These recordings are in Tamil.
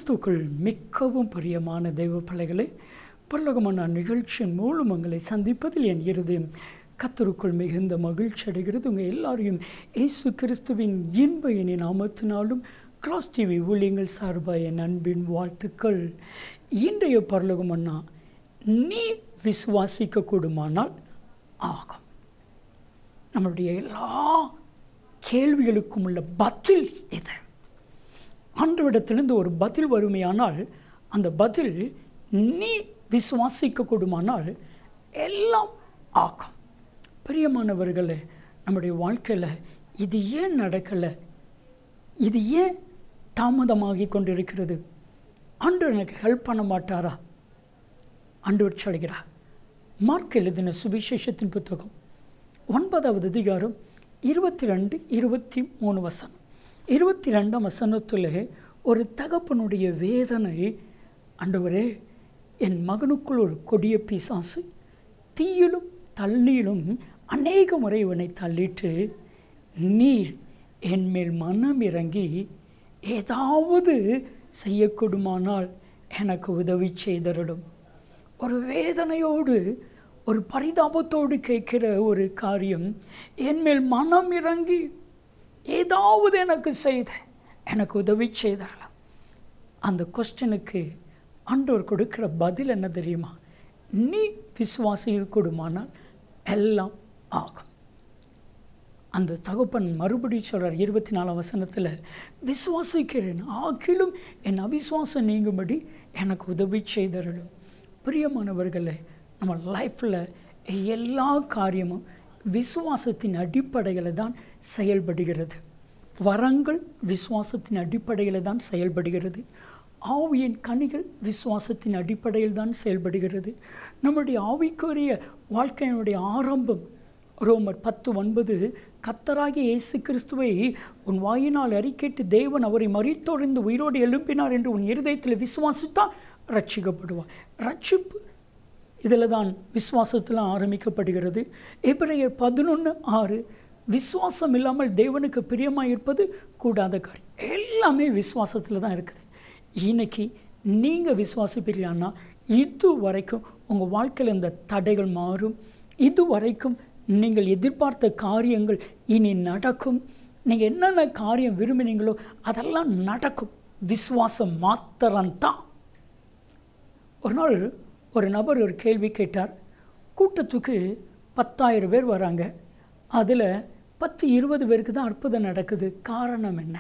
கிறிஸ்துக்குள் மிகவும் பிரியமான தெய்வ பிள்ளைகளே பரலோகமான நிகழ்ச்சியின் மூலம் உங்களை சந்திப்பதில் என் இருதயம் கத்தருக்குள் மிகுந்த மகிழ்ச்சி அடைகிறது உங்கள் எல்லாரையும் இயேசு கிறிஸ்துவின் இன்ப இனி நாமத்தினாலும் கிராஸ் டிவி ஊழியங்கள் சார்பாக என் அன்பின் வாழ்த்துக்கள் இன்றைய பரலோகம் அண்ணா நீ விசுவாசிக்க கூடுமானால் ஆகும் நம்மளுடைய எல்லா கேள்விகளுக்கும் உள்ள பதில் இது ஆண்டவிடத்திலிருந்து ஒரு பதில் வறுமையானால் அந்த பதில் நீ விசுவாசிக்க கூடுமானால் எல்லாம் ஆகும் பிரியமானவர்களே நம்முடைய வாழ்க்கையில் இது ஏன் நடக்கலை இது ஏன் தாமதமாகி கொண்டிருக்கிறது ஆண்டவர் எனக்கு ஹெல்ப் பண்ண மாட்டாரா ஆண்டவர் சொல்கிறார் மார்க் எழுதின சுவிசேஷத்தின் புத்தகம் ஒன்பதாவது அதிகாரம் இருபத்தி ரெண்டு இருபத்தி மூணு வசனம் இருபத்தி ரெண்டாம் வசனத்தில் ஒரு தகப்பனுடைய வேதனை ஆண்டவரே என் மகனுக்குள் ஒரு கொடிய பிசாசு தீயிலும் தள்ளியிலும் அநேக முறை இவனை தள்ளிட்டு நீர் என் மேல் மனம் இறங்கி ஏதாவது செய்யக்கூடுமானால் எனக்கு உதவி செய்தருடும் ஒரு வேதனையோடு ஒரு பரிதாபத்தோடு கேட்கிற ஒரு காரியம் என் மேல் மனம் இறங்கி ஏதாவது எனக்கு செய்த எனக்கு உதவி செய்தரலாம் அந்த கொஸ்டனுக்கு ஆண்டவர் கொடுக்குற பதில் என்ன தெரியுமா நீ விசுவாசிக்க கூடுமானால் எல்லாம் ஆகும் அந்த தகப்பன் மறுபடி சொல்கிறார் இருபத்தி நாலாம் வசனத்தில் விசுவாசிக்கிறேன் ஆகிலும் என் அவிசுவாசம் நீங்கும்படி எனக்கு உதவி செய்தரலும் பிரியமானவர்களே நம்ம லைஃப்பில் எல்லா காரியமும் விசுவாசத்தின் அடிப்படையில் தான் செயல்படுகிறது வரங்கள் விசுவாசத்தின் அடிப்படையில் தான் செயல்படுகிறது ஆவியின் கனிகள் விசுவாசத்தின் அடிப்படையில் தான் செயல்படுகிறது நம்முடைய ஆவிக்குரிய வாழ்க்கையினுடைய ஆரம்பம் ரோமர் பத்து ஒன்பது கத்தராகிய இயேசு கிறிஸ்துவை உன் வாயினால் அறிக்கைட்டு தேவன் அவரை மறித்தொழிந்து உயிரோடு எழுப்பினார் என்று உன் இருதயத்தில் விசுவாசித்தால் ரட்சிக்கப்படுவார் ரட்சிப்பு இதில் தான் விசுவாசத்தில் ஆரம்பிக்கப்படுகிறது எபிரேயர் பதினொன்று ஆறு விசுவாசம் இல்லாமல் தேவனுக்கு பிரியமாக இருப்பது கூடாத காரியம் எல்லாமே விசுவாசத்தில் தான் இருக்குது இன்னைக்கு நீங்கள் விசுவாசிப்பீர்களான்னா இது வரைக்கும் உங்கள் வாழ்க்கையில் இந்த தடைகள் மாறும் இது வரைக்கும் நீங்கள் எதிர்பார்த்த காரியங்கள் இனி நடக்கும் நீங்கள் என்னென்ன காரியம் விரும்பினீங்களோ அதெல்லாம் நடக்கும் விசுவாசம் மாத்திரம்தான் ஒரு நாள் ஒரு நபர் ஒரு கேள்வி கேட்டார் கூட்டத்துக்கு பத்தாயிரம் பேர் வராங்க அதில் பத்து இருபது பேருக்கு தான் அற்புதம் நடக்குது காரணம் என்ன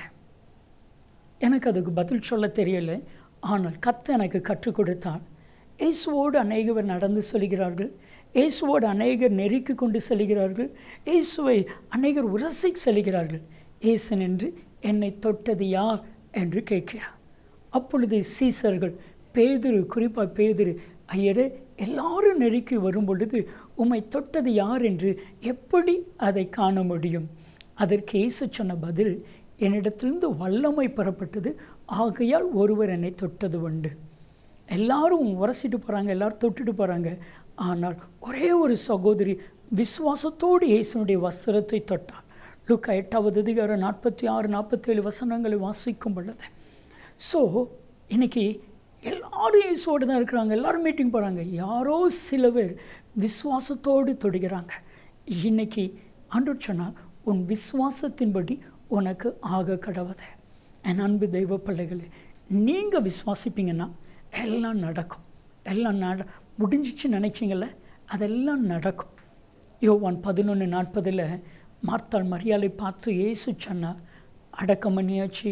எனக்கு அதுக்கு பதில் சொல்ல தெரியல ஆனால் கத்த எனக்கு கற்றுக் கொடுத்தார் இயேசுவோடு அநேகவர் நடந்து செல்கிறார்கள் இயேசுவோடு அநேகர் நெருக்கி கொண்டு செல்கிறார்கள் இயேசுவை அநேகர் உரசி செல்கிறார்கள் இயேசன் என்று என்னை தொட்டது யார் என்று கேட்கிறார் அப்பொழுது சீசர்கள் பேதிரு குறிப்பாக பேதிரு ஐயரே எல்லாரும் நெருக்கி வரும் பொழுது உம்மை தொட்டது யார் என்று எப்படி அதை காண முடியும் அதற்கு இயேசு சொன்ன பதில் என்னிடத்திலிருந்து வல்லமை பெறப்பட்டது ஆகையால் ஒருவர் என்னை தொட்டது உண்டு எல்லாரும் உரசிட்டு போகிறாங்க எல்லாரும் தொட்டுட்டு போகிறாங்க ஆனால் ஒரே ஒரு சகோதரி விசுவாசத்தோடு இயேசுனுடைய வஸ்திரத்தை தொட்டார் லுக்கா எட்டாவது அதிகாரம் நாற்பத்தி ஆறு நாற்பத்தேழு வசனங்களை வாசிக்கும் பொழுது ஸோ இன்னைக்கு எல்லாரும் இயேசுவோடு தான் இருக்கிறாங்க எல்லாரும் மீட்டிங் போகிறாங்க யாரோ சில பேர் விசுவாசத்தோடு தொடுகிறாங்க இன்னைக்கு ஆண்டு சொன்னால் உன் விசுவாசத்தின்படி உனக்கு ஆக கடவுதை என் அன்பு தெய்வ பிள்ளைகளே நீங்கள் விசுவாசிப்பீங்கன்னா எல்லாம் நடக்கும் எல்லாம் நட முடிஞ்சிச்சு நினைச்சிங்கள அதெல்லாம் நடக்கும் யோவான் பதினொன்று நாற்பதில் மார்த்தாள் மரியாதை பார்த்து ஏசு சொன்னார் அடக்கம் பண்ணியாச்சு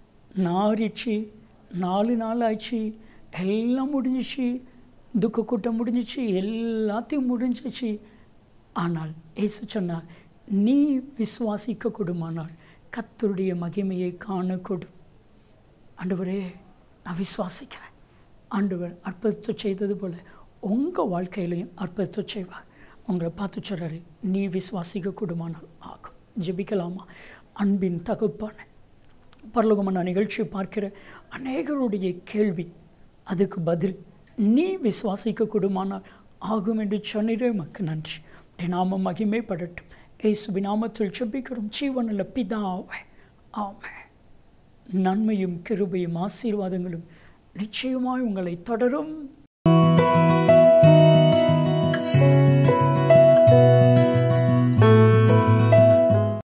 நாரிச்சு நாலு நாள் ஆச்சு எல்லாம் முடிஞ்சிச்சு துக்க கூட்டம் முடிஞ்சிச்சு எல்லாத்தையும் முடிஞ்சிச்சு ஆனால் ஏசு சொன்னார் நீ விசுவாசிக்க கொடுமானால் கத்தருடைய மகிமையை காணக்கூடும் ஆண்டவரே நான் விசுவாசிக்கிறேன் ஆண்டவர் அற்புதத்தை செய்தது போல் உங்கள் வாழ்க்கையிலையும் அற்புதத்தை செய்வார் உங்களை பார்த்து சொல்கிறாரு நீ விசுவாசிக்க கூடுமானால் ஆகும் ஜெபிக்கலாமா அன்பின் தகுப்பான பரலோகமான நிகழ்ச்சியை பார்க்கிற அநேகருடைய கேள்வி அதுக்கு பதில் நீ விசுவாசிக்க கூடுமானால் ஆகும் என்று சொன்னிடே மக்கு நன்றி நாம மகிமைப்படட்டும் ஏசுபி நாமத்தில் செபிக்கிறோம் ஜீவனில் பிதாவை ஆமே நன்மையும் கிருபையும் ஆசீர்வாதங்களும் நிச்சயமாய் உங்களை தொடரும்